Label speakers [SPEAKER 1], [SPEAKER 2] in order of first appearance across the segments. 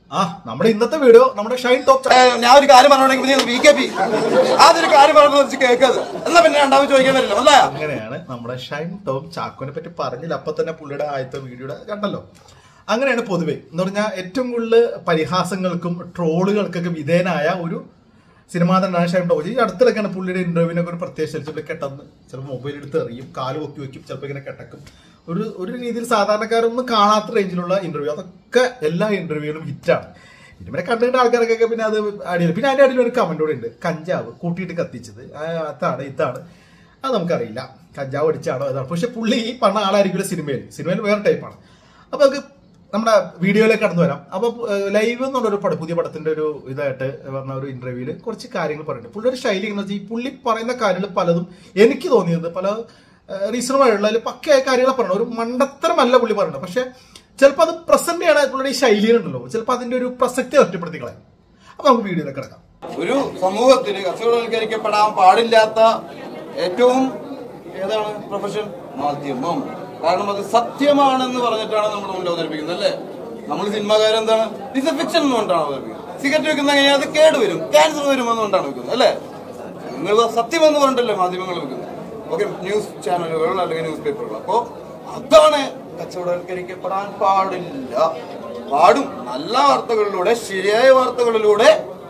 [SPEAKER 1] ആ നമ്മുടെ ഇന്നത്തെ വീഡിയോ നമ്മുടെ ഷൈൻ ടോപ്പ്
[SPEAKER 2] ഏ, ഞാൻ ഒരു കാര്യം പറഞ്ഞോണ്ടെങ്കിൽ വി കെ പി അതൊരു കാര്യം പറഞ്ഞു വെച്ച് കേൾക്കത് എന്നാ പിന്നെ രണ്ടാമത് ചോദിക്കാൻ പറ്റില്ല അല്ലേ
[SPEAKER 1] അങ്ങനെയാണ് നമ്മുടെ ഷൈൻ ടോം ചാക്കോനെ പറ്റി പറഞ്ഞില്ല അപ്പൊ തന്നെ പുള്ളിയുടെ ആദ്യത്തെ വീഡിയോയുടെ കണ്ടല്ലോ അങ്ങനെയാണ് പൊതുവെ എന്ന് പറഞ്ഞാൽ ഏറ്റവും കൂടുതൽ പരിഹാസങ്ങൾക്കും ട്രോളുകൾക്കൊക്കെ വിധേയനായ ഒരു സിനിമാ നടനാണ് ഷൈൻ ടോം ഈ അടുത്തിടയ്ക്കാണ് പുള്ളിയുടെ ഇന്റർവ്യൂവിനൊക്കെ ഒരു പ്രത്യേക ചിലപ്പോൾ കെട്ടെന്ന് ചിലപ്പോൾ മൊബൈൽ എടുത്ത് എറിയും കാല് പൊക്കി വെക്കും ചിലപ്പോൾ ഇങ്ങനെ കെട്ടക്കും ഒരു ഒരു രീതിയിൽ സാധാരണക്കാരൊന്നും കാണാത്ത റേഞ്ചിലുള്ള ഇന്റർവ്യൂ അതൊക്കെ എല്ലാ ഇന്റർവ്യൂവിലും ഹിറ്റാണ് ഇതുവരെ കണ്ടിട്ട് ആൾക്കാർക്കൊക്കെ പിന്നെ അത് അടിയിൽ പിന്നെ അതിന്റെ അടിയിൽ ഒരു കമന്റ് കൂടെ ഉണ്ട് കഞ്ചാവ് കൂട്ടിയിട്ട് കത്തിച്ചത് ആ, അതാണ് ഇതാണ് അത് നമുക്കറിയില്ല കഞ്ചാവ് അടിച്ചാണോ ഇതാണ് പക്ഷെ പുള്ളി ഈ പറഞ്ഞ ആളായിരിക്കില്ല സിനിമയിൽ സിനിമയിൽ വേറെ ടൈപ്പാണ് അപ്പൊ നമുക്ക് നമ്മുടെ വീഡിയോയിലേക്ക് കടന്നു വരാം അപ്പൊ ലൈവ് എന്നുള്ളൊരു പടം പുതിയ പടത്തിന്റെ ഒരു ഇതായിട്ട് വന്ന ഒരു ഇന്റർവ്യൂവിൽ കുറച്ച് കാര്യങ്ങൾ പറയുന്നുണ്ട് പുള്ളിയുടെ ശൈലി എന്ന് വെച്ചാൽ ഈ പുള്ളി പറയുന്ന കാര്യങ്ങൾ പലതും എനിക്ക് തോന്നിയത് പല റീസണബിളുള്ള അതിൽ പക്കയായ കാര്യങ്ങൾ പറയണം ഒരു മണ്ടത്തരമല്ല പുള്ളി പറയുന്നത് പക്ഷെ ചിലപ്പോൾ അത് പ്രസന്റ് ചെയ്യണ പുള്ളിയുടെ ഈ ശൈലിയിലുണ്ടല്ലോ ചിലപ്പോൾ അതിന്റെ ഒരു പ്രസക്തി ഒറ്റപ്പെടുത്തി കളയും അപ്പൊ നമുക്ക് വീഡിയോയിലേക്ക് കിടക്കാം
[SPEAKER 2] ഒരു സമൂഹത്തിൽ കച്ചവടവൽക്കരിക്കപ്പെടാൻ പാടില്ലാത്ത ഏറ്റവും ഏതാണ് പ്രൊഫഷൻ മാധ്യമം കാരണം അത് സത്യമാണെന്ന് പറഞ്ഞിട്ടാണ് നമ്മൾ മുന്നിൽ അവതരിപ്പിക്കുന്നത് അല്ലേ നമ്മൾ സിനിമാകാരെന്താണ് ഇത് ഫിക്ഷൻ എന്നുകൊണ്ടാണ് അവതരിപ്പിക്കുന്നത് സിഗരറ്റ് വെക്കുന്ന കഴിഞ്ഞാൽ അത് കേടുവരും ക്യാൻസർ വരും എന്നുകൊണ്ടാണ് വെക്കുന്നത് അല്ലേ നിങ്ങൾ സത്യം എന്ന് പറഞ്ഞിട്ടല്ലേ മാധ്യമങ്ങൾ വെക്കുന്നത് ഓക്കെ ന്യൂസ് ചാനലുകൾ അല്ലെങ്കിൽ ന്യൂസ് പേപ്പറുകൾ അപ്പോ അതാണ് കച്ചവടവൽക്കരിക്കപ്പെടാൻ പാടില്ല പാടും നല്ല വാർത്തകളിലൂടെ ശരിയായ വാർത്തകളിലൂടെ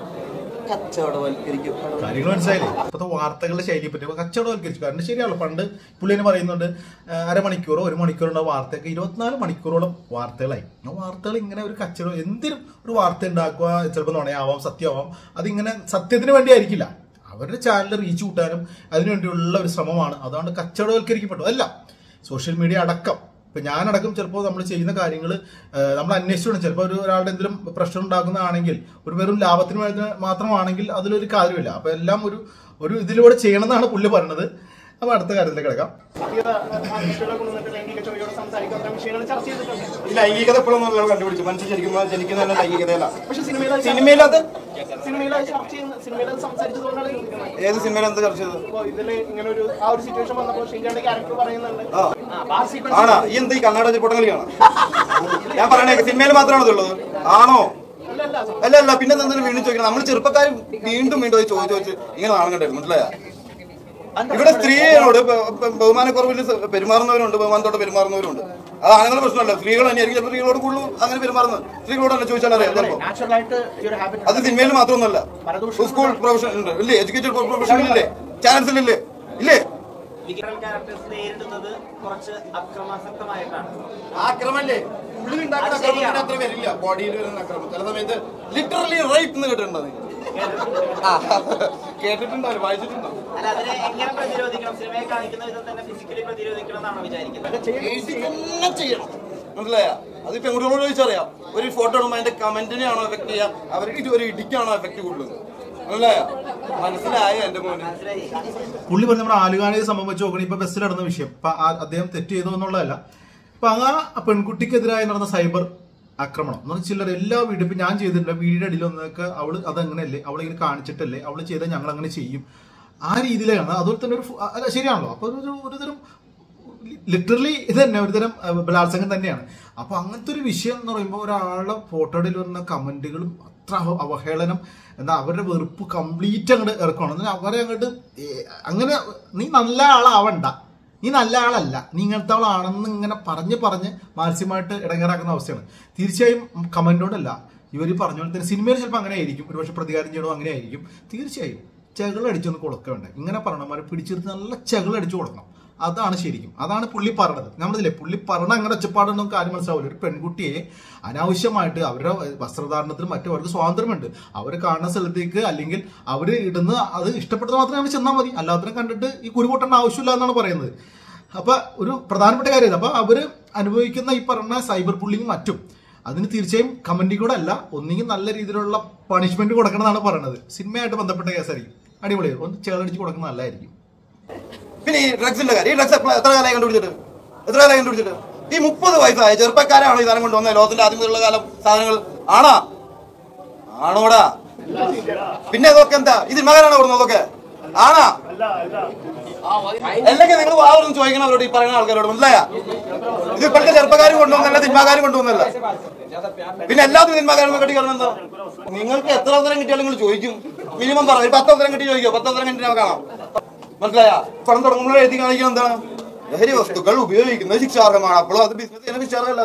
[SPEAKER 2] കച്ചവടവൽക്കരിക്കപ്പെടണം
[SPEAKER 1] കാര്യങ്ങൾ മനസ്സിലായില്ലേ ഇപ്പോഴത്തെ വാർത്തകളുടെ ശൈലിയെ പറ്റി ഇപ്പൊ കച്ചവടവൽക്കരിച്ചു കാരണം ശരിയാണ് പണ്ട് പുള്ളിനെ പറയുന്നുണ്ട് ആ, അരമണിക്കൂറോ ഒരു മണിക്കൂറുണ്ടോ വാർത്തയൊക്കെ ഇരുപത്തിനാല് മണിക്കൂറോളം വാർത്തകളായി ആ വാർത്തകൾ ഇങ്ങനെ ഒരു കച്ചവടം എന്തിനും ഒരു വാർത്ത ഉണ്ടാക്കുക ചിലപ്പോൾ നുണയാവാം സത്യമാവാം അതിങ്ങനെ സത്യത്തിന് വേണ്ടി ആയിരിക്കില്ല അവരുടെ ചാനൽ റീച്ച് കൂട്ടാനും അതിനുവേണ്ടിയുള്ള ഒരു ശ്രമമാണ് അതുകൊണ്ട് കച്ചവടവൽക്കരിക്കപ്പെട്ടു അല്ല സോഷ്യൽ മീഡിയ അടക്കം ഇപ്പൊ ഞാനടക്കം ചിലപ്പോൾ നമ്മൾ ചെയ്യുന്ന കാര്യങ്ങൾ നമ്മൾ അന്വേഷിച്ചു ചിലപ്പോൾ ഒരു ഒരാളുടെ എന്തെങ്കിലും പ്രശ്നം ഉണ്ടാക്കുന്നതാണെങ്കിൽ ഒരു വെറും ലാഭത്തിന് വേണ്ടി മാത്രമാണെങ്കിൽ അതിലൊരു കാര്യമില്ല അപ്പൊ എല്ലാം ഒരു ഒരു ഇതിലൂടെ ചെയ്യണമെന്നാണ് പുള്ളി പറഞ്ഞത് അപ്പൊ അടുത്ത കാര്യത്തിലേക്ക് കിടക്കാം
[SPEAKER 3] സത്യത മനുഷ്യരുടെ കൊണ്ടുവന്നിട്ട് ലൈംഗിക ചൊവ്വയോട് സംസാരിക്കുന്ന അത്തരം വിഷയങ്ങൾ ചർച്ച ചെയ്തിട്ടുണ്ട്
[SPEAKER 2] ഈ ലൈംഗികത എപ്പോഴും നമ്മൾ കണ്ടുപിടിച്ചു മനുഷ്യൻ ശരിക്കും ജനിക്കുന്ന ലൈംഗികതയല്ല
[SPEAKER 3] പക്ഷെ സിനിമയിൽ അത്
[SPEAKER 2] സിനിമയിലത്
[SPEAKER 3] സിനിമയിൽ അത് ചർച്ച ചെയ്യുന്ന സിനിമയിൽ അത് സംസാരിച്ചതുകൊണ്ടാണ് ചോദിക്കുന്നത്
[SPEAKER 2] ഏത് സിനിമയിൽ എന്താ ചർച്ച ചെയ്തത്
[SPEAKER 3] അപ്പൊ ഇതില് ഇങ്ങനെ ഒരു ആ ഒരു സിറ്റുവേഷൻ വന്നപ്പോൾ ഷിൻജാന്റെ ക്യാരക്ടർ പറയുന്നുണ്ട്
[SPEAKER 2] ആ
[SPEAKER 3] ആ, അപ്പൊ ആ sequence
[SPEAKER 2] ആണാ ഈ എന്താ ഈ കണ്ണാട പൊട്ടം കളിയാണ് ഞാൻ പറയണേ സിനിമയിൽ മാത്രമാണോ ഇതുള്ളത് ആണോ
[SPEAKER 3] അല്ല അല്ല
[SPEAKER 2] അല്ല അല്ല പിന്നെ എന്താ വീണ്ടും ചോദിക്കണം നമ്മൾ ചെറുപ്പക്കാർ വീണ്ടും വീണ്ടും അത് ചോദിച്ചു ചോദിച്ച് ഇങ്ങനെ നാണം കണ്ടായിരുന്നു മനസ്സിലായ ഇവിടെ സ്ത്രീയോട് ബ- ബ- ബഹുമാനക്കുറവിൽ സ- പെരുമാറുന്നവരുണ്ട് ബഹുമാനത്തോടെ പെരുമാറുന്നവരുണ്ട് അത് ആണുങ്ങളുടെ പ്രശ്നമല്ല സ്ത്രീകൾ തന്നെയായിരിക്കും ചിലപ്പോൾ സ്ത്രീകളോട് കൂടുതലും അങ്ങനെ പെരുമാറുന്നത് സ്ത്രീകളോട് തന്നെ ചോദിച്ചാൽ അറിയാം ചിലപ്പോൾ
[SPEAKER 3] നാച്ചുറൽ ആയിട്ട് ഈ ഒരു ഹാബിറ്റ്
[SPEAKER 2] അത് സിനിമയിൽ മാത്രമൊന്നുമല്ല സ്കൂൾ പ്രൊഫഷൻ ഉണ്ട് ഇല്ലേ എഡ്യൂക്കേറ്റഡ് പ്രൊഫഷനിലില്ലേ ചാൻസലില്ലേ ഇല്ലേ
[SPEAKER 4] ലിബറൽ ക്യാരക്ടേഴ്സ് നേരിടുന്നത് കുറച്ച് അക്രമാസക്തമായിട്ടാണ്
[SPEAKER 2] ആക്രമല്ലേ ഉള്ളിൽ ഉണ്ടാക്കുന്ന അക്രമത്തിന് അത്ര വരില്ല ബോഡിയിൽ വരുന്ന അക്രമം ചില സമയത്ത് ലിറ്ററലി റൈപ്പ് എന്ന് കേട്ടിട്ടുണ്ടോ നിങ്ങൾ ആ, കേട്ടിട്ടുണ്ടോ വായിച്ചിട്ടുണ്ടോ
[SPEAKER 4] അല്ല അതിനെ എങ്ങനെ പ്രതിരോധിക്കണം സിനിമയെ കാണിക്കുന്ന വിധം തന്നെ ഫിസിക്കലി പ്രതിരോധിക്കണം എന്നാണ് വിചാരിക്കുന്നത്
[SPEAKER 2] എഴുതി തന്നെ ചെയ്യണം മനസ്സിലായ അത് പെൺകുട്ടികളോട് ചോദിച്ചറിയാം ഒരു ഫോട്ടോ ഇടുമ്പോൾ അതിന്റെ കമന്റിനെയാണോ എഫക്ട് ചെയ്യുക അവർക്ക് ഒരു ഇടിക്കാണോ എഫക്ട് കൂടുതൽ മനസ്സിലായ മനസ്സിലായ എന്റെ മോന്
[SPEAKER 1] പുള്ളി പറഞ്ഞ നമ്മുടെ ആലുകാണിയെ സംഭവം വെച്ച് നോക്കണേ ഇപ്പൊ ബസ്സിൽ നടന്ന വിഷയം ഇപ്പൊ ആ- അദ്ദേഹം തെറ്റ് ചെയ്തു എന്നുള്ളതല്ല ഇപ്പൊ ആ പെൺകുട്ടിക്കെതിരായി നടന്ന സൈബർ ആക്രമണം എന്ന് പറഞ്ഞാൽ ചിലർ എല്ലാ വീടും ഇപ്പൊ ഞാൻ ചെയ്തിട്ടുണ്ട് വീടിന്റെ അടിയിൽ വന്നൊക്കെ അവള് അതങ്ങനെയല്ലേ അവളെ ഇങ്ങനെ കാണിച്ചിട്ടല്ലേ അവള് ചെയ്താൽ ഞങ്ങൾ അങ്ങനെ ചെയ്യും ആ രീതിയിലാണ് അതുപോലെ തന്നെ ഒരു ഫു- അല്ല ശരിയാണല്ലോ അപ്പൊ ഒരു ഒരു തരം ലിറ്ററലി ഇത് തന്നെ ഒരുതരം അഹ്, ബലാത്സംഗം തന്നെയാണ് അപ്പൊ അങ്ങനത്തെ ഒരു വിഷയം എന്ന് പറയുമ്പോൾ ഒരാളുടെ ഫോട്ടോയിൽ വരുന്ന കമന്റുകളും അത്ര അവ- അവഹേളനം എന്നാൽ അവരുടെ വെറുപ്പ് കംപ്ലീറ്റ് അങ്ങോട്ട് ഇറക്കണം എന്നാൽ അവരെ അങ്ങോട്ട് ഏ, അങ്ങനെ നീ നല്ല ആളാവണ്ട നീ നല്ല ആളല്ല നീ ഇങ്ങനത്തെ ആളാണെന്ന് ഇങ്ങനെ പറഞ്ഞ് പറഞ്ഞ് മാനസികമായിട്ട് ഇടങ്ങേറാക്കുന്ന അവസ്ഥയാണ് തീർച്ചയായും കമന്റോടല്ല ഇവർ പറഞ്ഞ പോലെ തന്നെ സിനിമയിൽ ചിലപ്പോൾ അങ്ങനെ ആയിരിക്കും ഒരുപക്ഷെ പ്രതികാരം ചെയ്യണോ അങ്ങനെ ആയിരിക്കും തീർച്ചയായും ചെകളടിച്ചൊന്ന് കൊടുക്ക വേണ്ട ഇങ്ങനെ പറയണമാരെ പിടിച്ചെടുത്ത് നല്ല ചെകളടിച്ച് കൊടുക്കണം അതാണ് ശരിക്കും അതാണ് പുള്ളി പറഞ്ഞത് നമ്മളില്ലേ പുള്ളി പറഞ്ഞ അങ്ങനെ ഒച്ചപ്പാടൊന്നും കാര്യം മനസ്സിലാവില്ല ഒരു പെൺകുട്ടിയെ അനാവശ്യമായിട്ട് അവരുടെ വസ്ത്രധാരണത്തിലും മറ്റും അവർക്ക് സ്വാതന്ത്ര്യമുണ്ട് അവർ കാണുന്ന സ്ഥലത്തേക്ക് അല്ലെങ്കിൽ അവർ ഇടുന്ന അത് ഇഷ്ടപ്പെട്ടത് മാത്രമേ അവർ ചെന്നാൽ മതി അല്ലാത്തതിനെ കണ്ടിട്ട് ഈ കുരുപൊട്ടേണ്ട ആവശ്യമില്ല എന്നാണ് പറയുന്നത് അപ്പൊ ഒരു പ്രധാനപ്പെട്ട കാര്യം ഇത്. അപ്പൊ അവര് അനുഭവിക്കുന്ന ഈ പറഞ്ഞ സൈബർ ബുള്ളിങ് മറ്റും അതിന് തീർച്ചയായും കമന്റിൽ കൂടെ അല്ല ഒന്നെങ്കിൽ നല്ല രീതിയിലുള്ള പണിഷ്മെന്റ് കൊടുക്കണമെന്നാണ് പറയുന്നത് സിനിമയായിട്ട് ബന്ധപ്പെട്ട കേസായിരിക്കും അടിപൊളിയായി ഒന്ന് ചേളടിച്ച് കൊടുക്കുന്നത് നല്ലതായിരിക്കും
[SPEAKER 2] പിന്നെ ഈ ഡ്രഗ്സിന്റെ കാര്യം ഈ ഡ്രഗ്സ് എത്ര കാലമായി കണ്ടുപിടിച്ചിട്ട് എത്ര കാലമായി കണ്ടുപിടിച്ചിട്ട് ഈ മുപ്പത് വയസ്സായ ചെറുപ്പക്കാരാണോ ഈ സാധനം കൊണ്ടുവന്നത് ലോകത്തിന്റെ ആദ്യം മുതലുള്ള കാലം സാധനങ്ങൾ ആണാ ആണോടാ പിന്നെ ഇതൊക്കെ എന്താ ഈ സിനിമകാരാണോ കൊടുക്കുന്നത് അതൊക്കെ ആണാ അല്ലെങ്കിൽ നിങ്ങൾ വാതൊന്നും ചോദിക്കണം അവരോട് ഈ പറയുന്ന ആൾക്കാരോട് മനസ്സിലായ ഇത് ഇപ്പോഴത്തെ ചെറുപ്പക്കാരും കൊണ്ടുവന്നല്ല തിന്മാക്കാരും കൊണ്ടുവന്നല്ല പിന്നെ എല്ലാത്തിനും തിന്മാക്കാരും കെട്ടി കാരണം എന്താ നിങ്ങൾക്ക് എത്ര അവസരം കിട്ടിയാലും നിങ്ങൾ ചോദിക്കും മിനിമം പറ ഒരു പത്ത് അവസരം കിട്ടി ചോദിക്കോ പത്ത് അവസരം കിട്ടി നമുക്ക് കാണാം മനസ്സിലായ പണം തുടങ്ങുമ്പോൾ എഴുതി കാണിക്കണം എന്താണ് ലഹരി വസ്തുക്കൾ ഉപയോഗിക്കുന്നത് ശിക്ഷാർഹമാണ് അപ്പോഴും അത് ബിസിനസ് ചെയ്യുന്ന ശിക്ഷാർഹമല്ല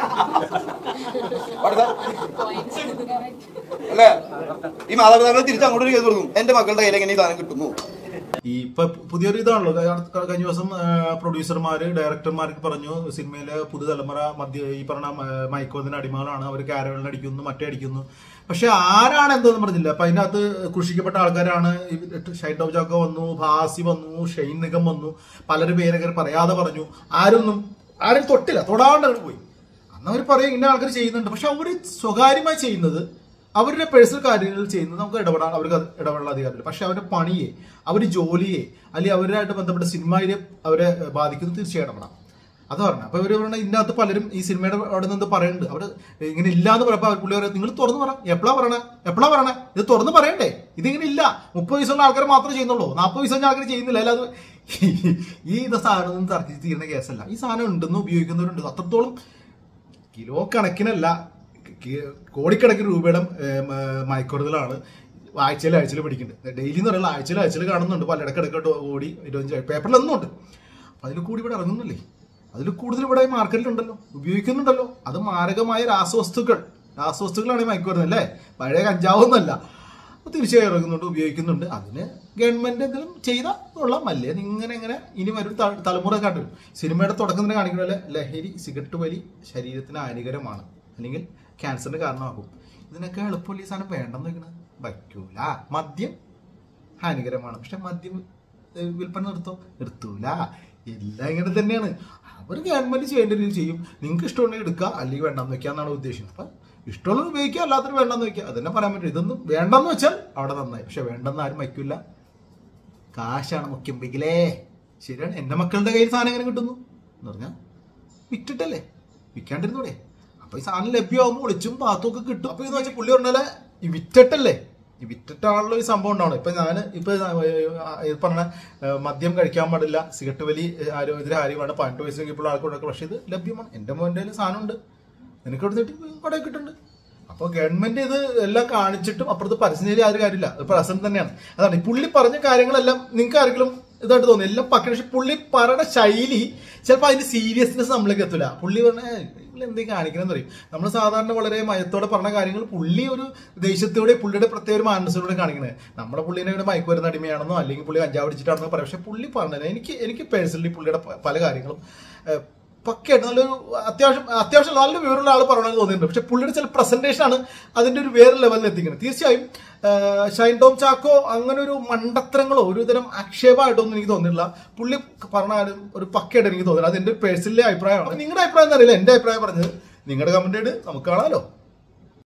[SPEAKER 2] അല്ലേ ഈ മാതാപിതാക്കൾ തിരിച്ച് അങ്ങോട്ട് കേസ് കൊടുക്കും എന്റെ മക്കളുടെ കയ്യിൽ എങ്ങനെ ഈ സാധനം കിട്ടുന്നു
[SPEAKER 1] ഈ ഇപ്പൊ പുതിയൊരു ഇതാണല്ലോ ക- കഴിഞ്ഞ ദിവസം പ്രൊഡ്യൂസർമാര് ഡയറക്ടർമാർക്ക് പറഞ്ഞു സിനിമയിലെ പുതുതലമുറ മധ്യ ഈ പറഞ്ഞ മ- മയക്കുമരുന്നിന് അടിമകളാണ് അവർ കാരവലിന് അടിക്കുന്നു മറ്റേ അടിക്കുന്നു പക്ഷെ ആരാണ് എന്തെന്ന് പറഞ്ഞില്ല അപ്പൊ അതിനകത്ത് കൃഷിക്കപ്പെട്ട ആൾക്കാരാണ് ഈ ഷൈൻ ടോം ചാക്കോ വന്നു ഭാസി വന്നു ഷെയ്ൻ നിഗം വന്നു പലരും പേരൊക്കെ പറയാതെ പറഞ്ഞു ആരൊന്നും ആരും തൊട്ടില്ല തൊടാണ്ട് അങ്ങട് പോയി അന്ന് അവർ പറയും ഇന്ന ആൾക്കാർ ചെയ്യുന്നുണ്ട് പക്ഷെ അവർ സ്വകാര്യമായി ചെയ്യുന്നത് അവരുടെ പേഴ്സണൽ കാര്യങ്ങൾ ചെയ്യുന്നത് നമുക്ക് ഇടപെടാൻ അവർക്ക് അത് ഇടപെടാൻ അധികാരമില്ല പക്ഷെ അവരുടെ പണിയെ അവർ ജോലിയെ അല്ലെങ്കിൽ അവരുമായിട്ട് ബന്ധപ്പെട്ട സിനിമയിലെ അവരെ ബാധിക്കുന്നത് തീർച്ചയായും ഇടപെടാം അത് പറഞ്ഞു അപ്പൊ ഇവര് പറഞ്ഞ ഇതിനകത്ത് പലരും ഈ സിനിമയുടെ അവിടെ നിന്ന് പറയുന്നുണ്ട് അവിടെ ഇങ്ങനെ ഇല്ലാന്ന് പറഞ്ഞപ്പോ അവർ പുള്ളി പറയാം നിങ്ങൾ തുറന്നു പറ എപ്പോഴാ പറയണേ എപ്പോഴാ പറയണേ ഇത് തുറന്നു പറയണ്ടേ ഇതിങ്ങനെ ഇല്ല മുപ്പത് വയസ്സുള്ള ആൾക്കാർ മാത്രമേ ചെയ്യുന്നുള്ളൂ നാൽപ്പത് വയസ്സുള്ള ആൾക്കാർ ചെയ്യുന്നില്ല അല്ലാതെ ഈ ഇത് സാധനം ഒന്നും തർക്കിച്ച് തീരുന്ന കേസല്ല ഈ സാധനം ഉണ്ടെന്ന് ഉപയോഗിക്കുന്നവരുണ്ട് അത്രത്തോളം കിലോ കണക്കിനല്ല കി- കോടിക്കണക്കിന് രൂപയുടെ ഏം, ഏ, മയക്കുമരുന്നിലാണ് ആഴ്ചയിൽ ആഴ്ചയിൽ പിടിക്കുന്നുണ്ട് ഡെയിലി എന്ന് പറയുന്നത് ആഴ്ചയിൽ ആഴ്ചയിൽ കാണുന്നുണ്ട് പലയിടക്കിടക്കോട്ട് ഓടി ഇരുപത്തഞ്ച് പേപ്പറിലൊന്നും ഉണ്ട് അതിൽ കൂടി ഇവിടെ ഇറങ്ങുന്നില്ലേ അതിൽ കൂടുതൽ ഇവിടെ മാർക്കറ്റിലുണ്ടല്ലോ ഉപയോഗിക്കുന്നുണ്ടല്ലോ അത് മാരകമായ രാസവസ്തുക്കൾ രാസവസ്തുക്കളാണ് ഈ മയക്കുമരുന്ന് അല്ലേ പഴയ കഞ്ചാവൊന്നുമല്ല അപ്പൊ തീർച്ചയായും ഇറങ്ങുന്നുണ്ട് ഉപയോഗിക്കുന്നുണ്ട് അതിന് ഗവൺമെന്റ് എന്തെങ്കിലും ചെയ്താൽ കൊള്ളാം അല്ലേ ഇങ്ങനെ ഇങ്ങനെ ഇനി വരും ത- തലമുറ കണ്ടുവരും സിനിമയുടെ തുടക്കം തന്നെ കാണിക്കുന്ന ലഹരി സിഗരറ്റ് വലി ശരീരത്തിന് ഹാനികരമാണ് അല്ലെങ്കിൽ ക്യാൻസറിന് കാരണമാകും ഇതിനൊക്കെ എളുപ്പമല്ല ഈ സാധനം വേണ്ടെന്ന് വെക്കണത് വയ്ക്കൂല മദ്യം ഹാനികരമാണ് പക്ഷെ മദ്യം ഏഹ്, വിൽപ്പന നിർത്തോ നിർത്തൂല എല്ലാം ഇങ്ങനെ തന്നെയാണ് അവർ ഗവൺമെന്റ് ചെയ്യേണ്ട രീതിയിൽ ചെയ്യും നിങ്ങൾക്ക് ഇഷ്ടമുണ്ടെങ്കിൽ എടുക്കുക അല്ലെങ്കിൽ വേണ്ടെന്ന് വെക്കാന്നാണ് ഉദ്ദേശം അപ്പൊ ഇഷ്ടമുള്ളത് ഉപയോഗിക്കുക അല്ലാത്തത് വേണ്ടെന്ന് വെക്കുക അതന്നെ പറയാൻ പറ്റും ഇതൊന്നും വേണ്ടെന്ന് വെച്ചാൽ അവിടെ നന്നായി പക്ഷെ വേണ്ടെന്ന് ആരും വയ്ക്കില്ല കാശാണ് മുഖ്യം പിങ്കിലേ ശരിയാണ് എന്റെ മക്കളുടെ കയ്യിൽ സാധനം എങ്ങനെ കിട്ടുന്നു എന്ന് പറഞ്ഞാൽ വിറ്റിട്ടല്ലേ വിൽക്കാണ്ടിരുന്നൂടെ അപ്പൊ ഈ സാധനം ലഭ്യമാകുമ്പോൾ ഒളിച്ചും പാത്തും ഒക്കെ കിട്ടും അപ്പൊ ഇതെന്ന് വെച്ചാൽ പുള്ളി പറഞ്ഞാല് ഈ വിറ്റിട്ടല്ലേ ഈ വിറ്റിട്ടാണല്ലോ ഈ സംഭവം ഉണ്ടാവണം ഇപ്പൊ ഞാൻ ഇപ്പൊ ഈ പറഞ്ഞ ഏഹ്, മദ്യം കഴിക്കാൻ പാടില്ല സിഗരറ്റ് വലി ആരോഗ്യത്തിന് കാര്യമാണ് പതിനെട്ട് വയസ്സിൽ ഇപ്പോൾ ആൾക്കൊക്കെ പക്ഷെ ഇത് ലഭ്യമാണ് എന്റെ മോന്റെ കയ്യിൽ സാധനം ഉണ്ട് നിനക്ക് ഇവിടെ നീട്ടി കടയിൽ കിട്ടുന്നുണ്ട് അപ്പൊ ഗവൺമെന്റ് ഇത് എല്ലാം കാണിച്ചിട്ടും അപ്പുറത്ത് പരസ്യം ചെയ്ത ആരും കാര്യമില്ല അത് പ്രശ്നം തന്നെയാണ് അതാണ് ഈ പുള്ളി പറഞ്ഞ കാര്യങ്ങളെല്ലാം നിങ്ങൾക്ക് ആരെങ്കിലും ഇതായിട്ട് തോന്നി എല്ലാം പക്കന പക്ഷെ പുള്ളി പറയുന്ന ശൈലി ചിലപ്പോൾ അതിന്റെ സീരിയസ്നെസ് നമ്മളിലേക്ക് എത്തില്ല പുള്ളി പറഞ്ഞ പുള്ളി എന്തെങ്കിലും കാണിക്കണം പറയും നമ്മൾ സാധാരണ വളരെ മയത്തോടെ പറഞ്ഞ കാര്യങ്ങൾ പുള്ളി ഒരു ദേഷ്യത്തോടെ പുള്ളിയുടെ പ്രത്യേക ഒരു മാനസികോടെ കാണിക്കണത് നമ്മുടെ പുള്ളിനെ ഇവിടെ മയക്ക് വരുന്ന അടിമയാണെന്നോ അല്ലെങ്കിൽ പുള്ളി കഞ്ചാവ് അടിച്ചിട്ടാണെന്നോ പറയാം പക്ഷെ പുള്ളി പറഞ്ഞത് എനിക്ക് എനിക്ക് പേഴ്സണലി പുള്ളിയുടെ പ- പല കാര്യങ്ങളും ഏഹ്, പക്കയായിട്ട് നല്ലൊരു അത്യാവശ്യം അത്യാവശ്യം നല്ല വിവരമുള്ള ആൾ പറയണമെന്ന് തോന്നിയിട്ടുണ്ട് പക്ഷെ പുള്ളിയുടെ ചില പ്രസന്റേഷൻ ആണ് അതിന്റെ ഒരു വേറെ ലെവലിൽ എത്തിക്കുന്നത് തീർച്ചയായും ആ, ഷൈൻ ടോം ചാക്കോ അങ്ങനെ ഒരു മണ്ടത്തരങ്ങളോ ഒരു തരം ആക്ഷേപമായിട്ടൊന്നും എനിക്ക് തോന്നിയില്ല പുള്ളി പറഞ്ഞാലും ഒരു പക്കയായിട്ട് എനിക്ക് തോന്നില്ല അത് എന്റെ ഒരു പേഴ്സണലി അഭിപ്രായമാണ് അപ്പൊ നിങ്ങളുടെ അഭിപ്രായം എന്നറിയില്ല എന്റെ അഭിപ്രായം പറഞ്ഞത് നിങ്ങളുടെ കമന്റ് നമുക്ക് കാണാമല്ലോ